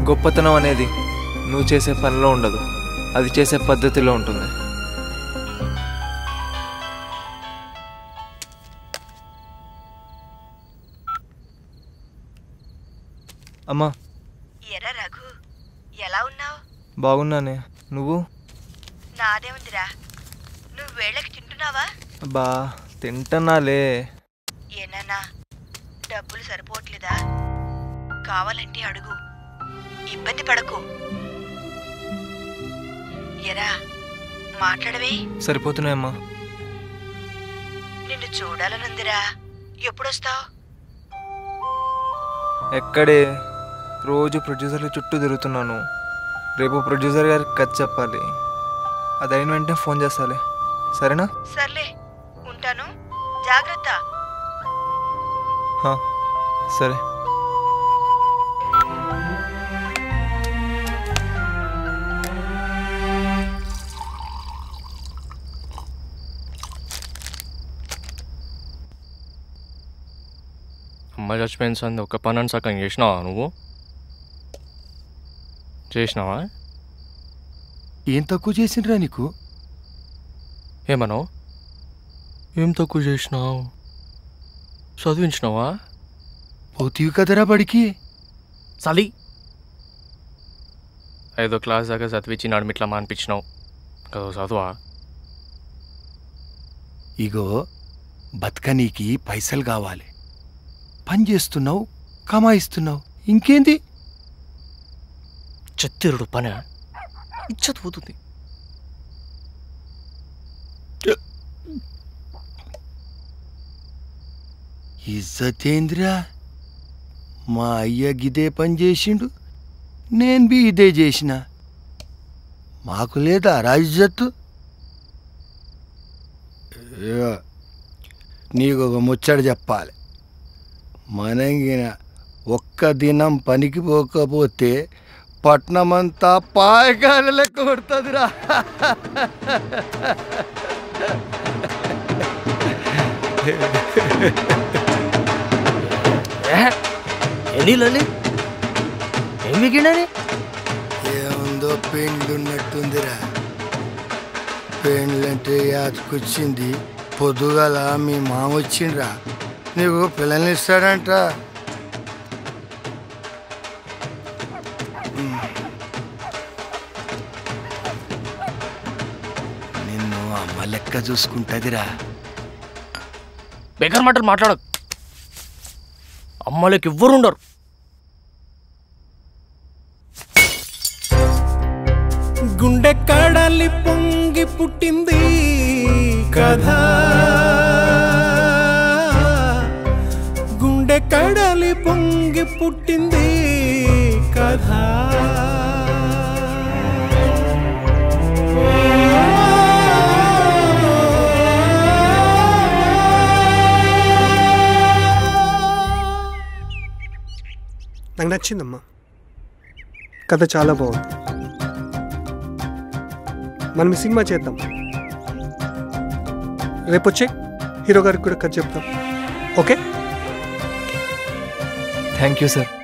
గొప్పతనం అనేది నువ్వు చేసే పనిలో ఉండదు అది చేసే పద్ధతిలో ఉంటుంది అమ్మా ఎరా రఘు ఎలా ఉన్నావు బాగున్నానే నువ్వు నాదేముందిరా నువ్వు వేళకి తింటున్నావా బా తింటున్నాలే ఏనన్నా డబ్బులు సరిపోవట్లేదా కావాలంటే అడుగు ఇబ్బంది పడకు ఎరా మాట్లాడవే సరిపోతున్నాయమ్మా నిన్ను చూడాలనుందిరా ఎప్పుడొస్తావు ఎక్కడే రోజు ప్రొడ్యూసర్ల చుట్టూ తిరుగుతున్నాను రేపు ప్రొడ్యూసర్ గారికి కథ చెప్పాలి అది అయిన వెంటనే ఫోన్ చేస్తాలే సరేనా సర్లే ఉంటాను జాగ్రత్త హా, సరే అమ్మ చచ్చిపోయింది సంది ఒక పని అని సగం చేసినావా నువ్వు చేసినావా ఏం తక్కువ చేసిండ్రా నీకు ఏమన్నావు ఏం తక్కువ చేసినావు చదివించినావా పోతీవి కదరా బడికి చలి ఐదో క్లాస్ దాకా చదివించి నడిమిట్లా మానిపించినావు కదా చదువా ఇగో బతకనీకి పైసలు కావాలి పని చేస్తున్నావు కమాయిస్తున్నావు ఇంకేంది చెత్తిరుడు పని ఇచ్చత పోతుంది ఇజ్జతేంద్రా మా అయ్య గిదే పని చేసిండు నేను బి ఇదే చేసిన మాకు లేదా రా ఇజ్జత్తు ఇగో, నీకు ఒక ముచ్చట చెప్పాలి మనంగిన ఒక్క దినం పనికి పోకపోతే పట్నమంతా పాయకాల లెక్క కొడుతుందిరా ఎన్ని ఏం మిగిలినని ఏముందో పెండ్లు ఉన్నట్టుందిరా పెండ్లంటే యాదకొచ్చింది పొద్దుగాల మీ మామ వచ్చిండ్రా నీకు పిల్లల్ని ఇస్తాడంట నిన్ను అమ్మ లెక్క చూసుకుంటదిరా బేకర్ మాటలు మాట్లాడకు అమ్మలకి ఎవ్వరు ఉండరు గుండె కడలి పొంగి పుట్టింది కథ గుండె కడలి పొంగి పుట్టింది కథ నాకు నచ్చిందమ్మా కథ చాలా బాగుంది మనం ఈ సినిమా చేద్దాం రేపు వచ్చే హీరో గారికి కూడా కథ చెప్తాం ఓకే థ్యాంక్ యూ సార్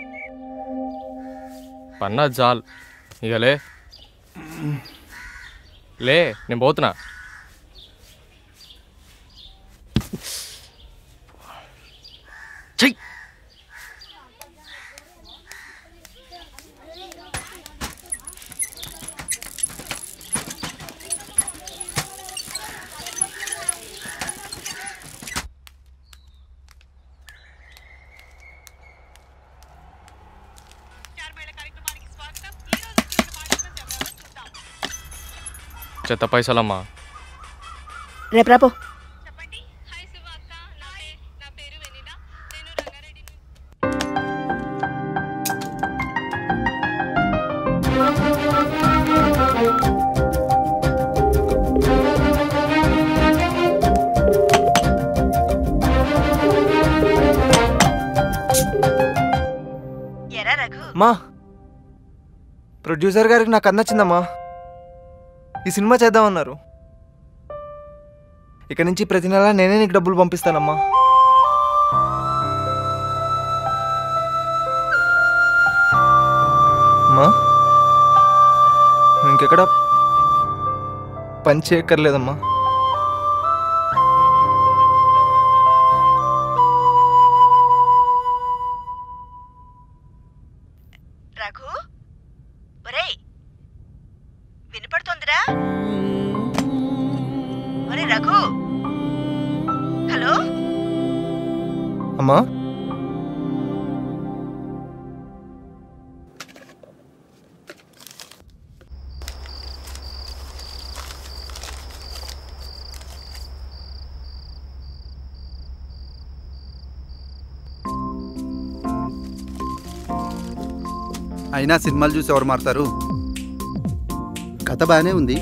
పన్నా జాల్ ఇక లే లే నేను పోతున్నా చెయ్యి చెత్త పైసలమ్మా రేపు రాపో ఎరా రఘు మా ప్రొడ్యూసర్ గారికి నాకు కథ నచ్చిందమ్మా ఈ సినిమా చేద్దామన్నారు ఇక నుంచి ప్రతి నెల నేనే నీకు డబ్బులు పంపిస్తానమ్మా అమ్మా నువ్వు ఇంకెక్కడ పని చేయక్కర్లేదమ్మా రఘు ఒరేయ్ వినపడుతోందిరా ఒరే రఘు హలో అమ్మా అయినా సినిమాలు చూసి ఎవరు మారుతారు కథ బాగానే ఉంది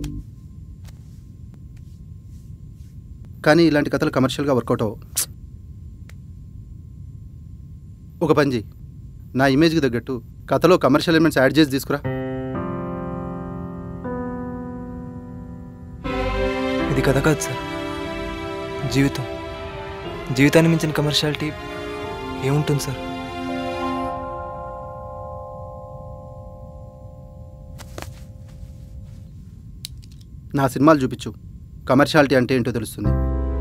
కానీ ఇలాంటి కథలు కమర్షియల్గా వర్కౌట్ అవ్వవు ఒక పంజి నా ఇమేజ్కి తగ్గట్టు కథలో కమర్షియల్ ఎలిమెంట్స్ యాడ్ చేసి తీసుకురా ఇది కథ కాదు సార్ జీవితం జీవితాన్ని మించిన కమర్షియాలిటీ ఏముంటుంది సార్ నా సినిమాలు చూపించు కమర్షియాలిటీ అంటే ఏంటో తెలుస్తుంది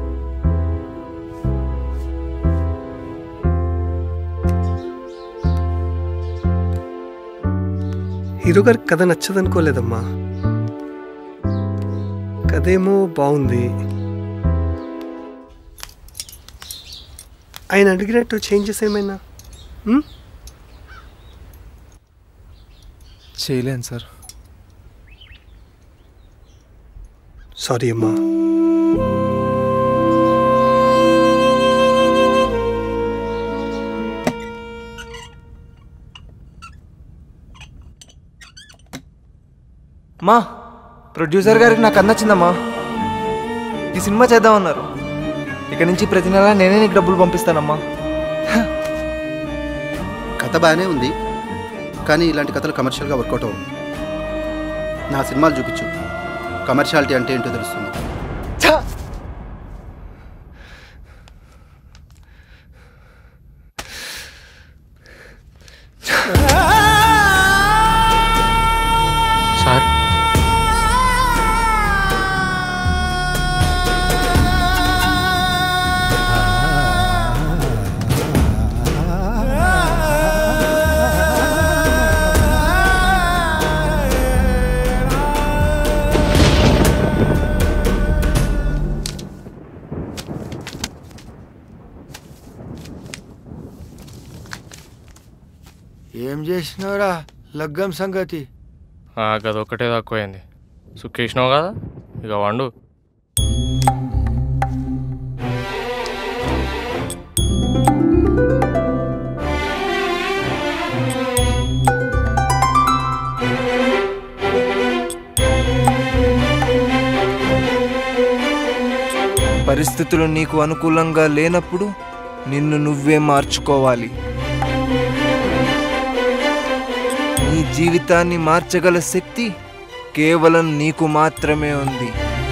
హీరో గారికి కథ నచ్చదనుకోలేదమ్మా కథ ఏమో బాగుంది ఆయన అడిగినట్టు చేంజెస్ ఏమైనా ఉమ్? చేయలేను సార్ సారీ అమ్మా మా ప్రొడ్యూసర్ గారికి నాకు అందచ్చిందమ్మా ఈ సినిమా చేద్దామన్నారు ఇక నుంచి ప్రతి నెల నేనే నీకు డబ్బులు పంపిస్తానమ్మా కథ బాగానే ఉంది కానీ ఇలాంటి కథలు కమర్షియల్గా వర్కౌట్ అవ్వవు నా సినిమాలు చూపించు కమర్షియాలిటీ అంటే ఏంటో తెలుస్తుంది ఛ! సార్ ఏం చేసినావురా లగ్గం సంగతి గదొక్కటే తక్కువైంది సుఖేసినావు కదా ఇక వండు పరిస్థితులు నీకు అనుకూలంగా లేనప్పుడు నిన్ను నువ్వే మార్చుకోవాలి నీ జీవితాన్ని మార్చగల శక్తి కేవలం నీకు మాత్రమే ఉంది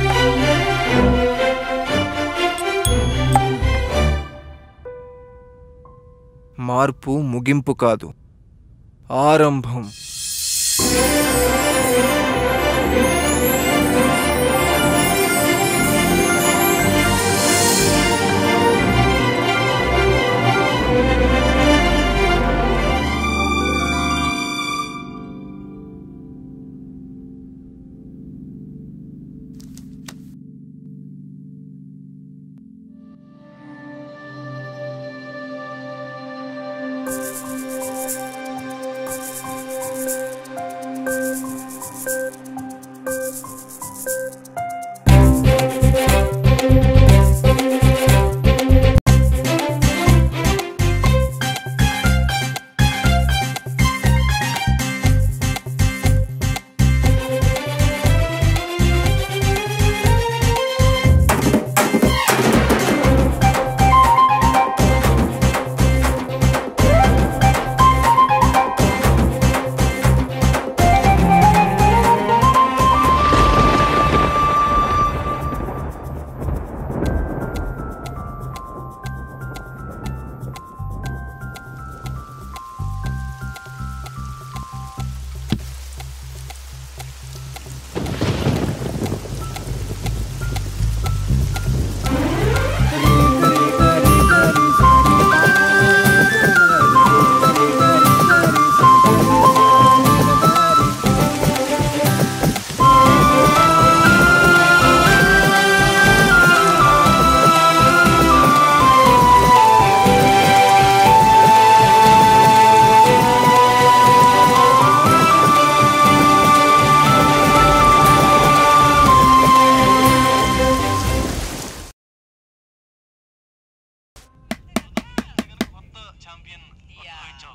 మార్పు ముగింపు కాదు ఆరంభం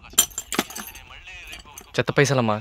చెత్త పైసలమ్మా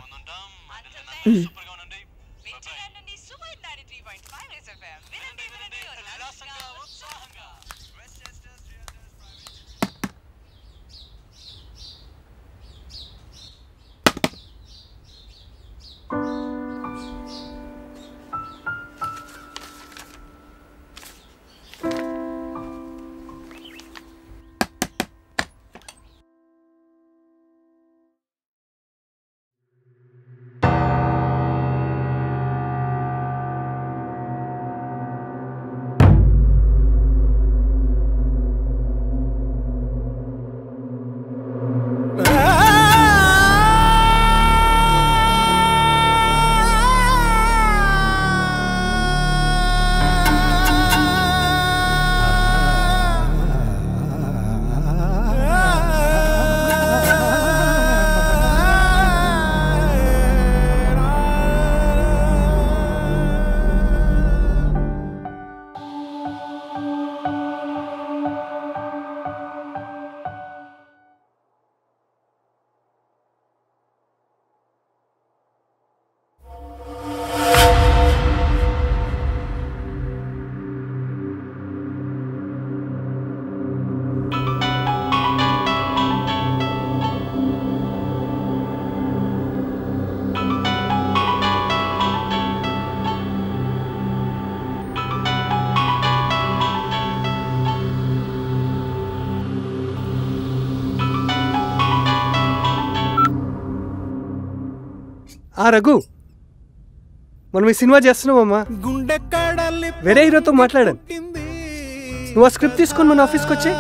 ఆ రఘు మనం ఈ సినిమా చేస్తున్నామమ్మా వేరే హీరోతో మాట్లాడాను నువ్వు ఆ స్క్రిప్ట్ తీసుకొని మన ఆఫీస్కి వచ్చే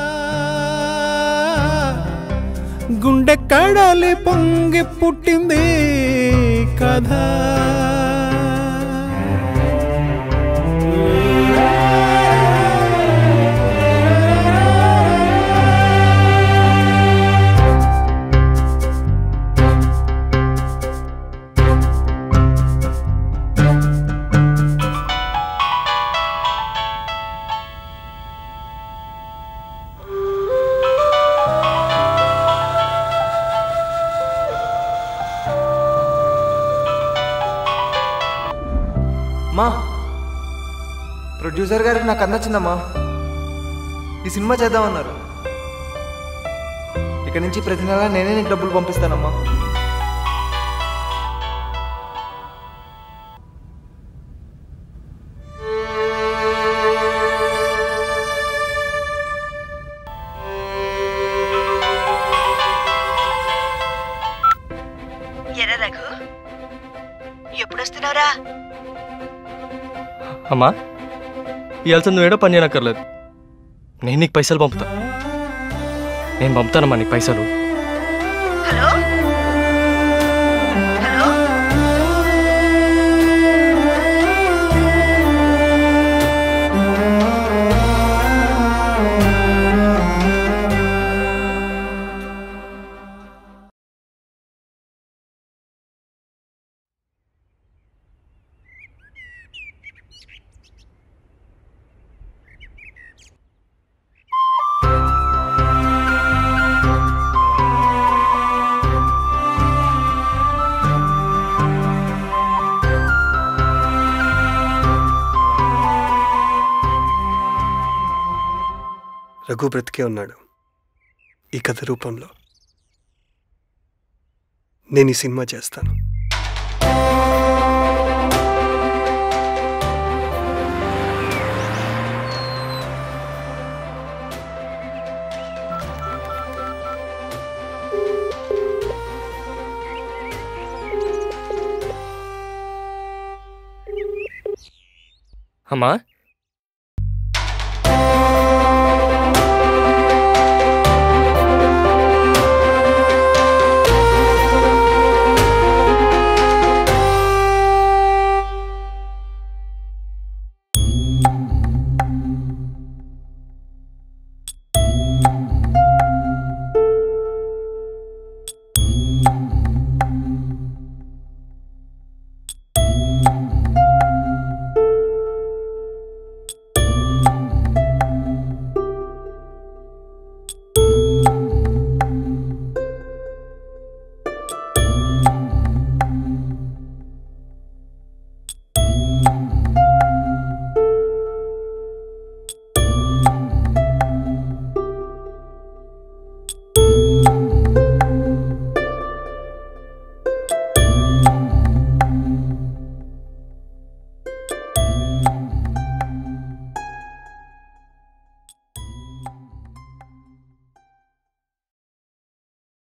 గుండె కడలి పొంగి పుట్టింది కథ మా ప్రొడ్యూసర్ గారికి నాకు అందొచ్చిందమ్మా ఈ సినిమా చేద్దామన్నారు ఇక నుంచి ప్రతి నెల నేనే నీకు డబ్బులు పంపిస్తానమ్మా ఎరా రఘు ఎప్పుడొస్తున్నావురా అమ్మా ఇవాళ నువ్వు ఏడో పని చేయనక్కర్లేదు నేను నీకు పైసలు పంపుతా నేను పంపుతానమ్మా నీకు పైసలు హలో హలో రఘు బ్రతికే ఉన్నాడు ఈ కథ రూపంలో నేను ఈ సినిమా చేస్తాను అమ్మా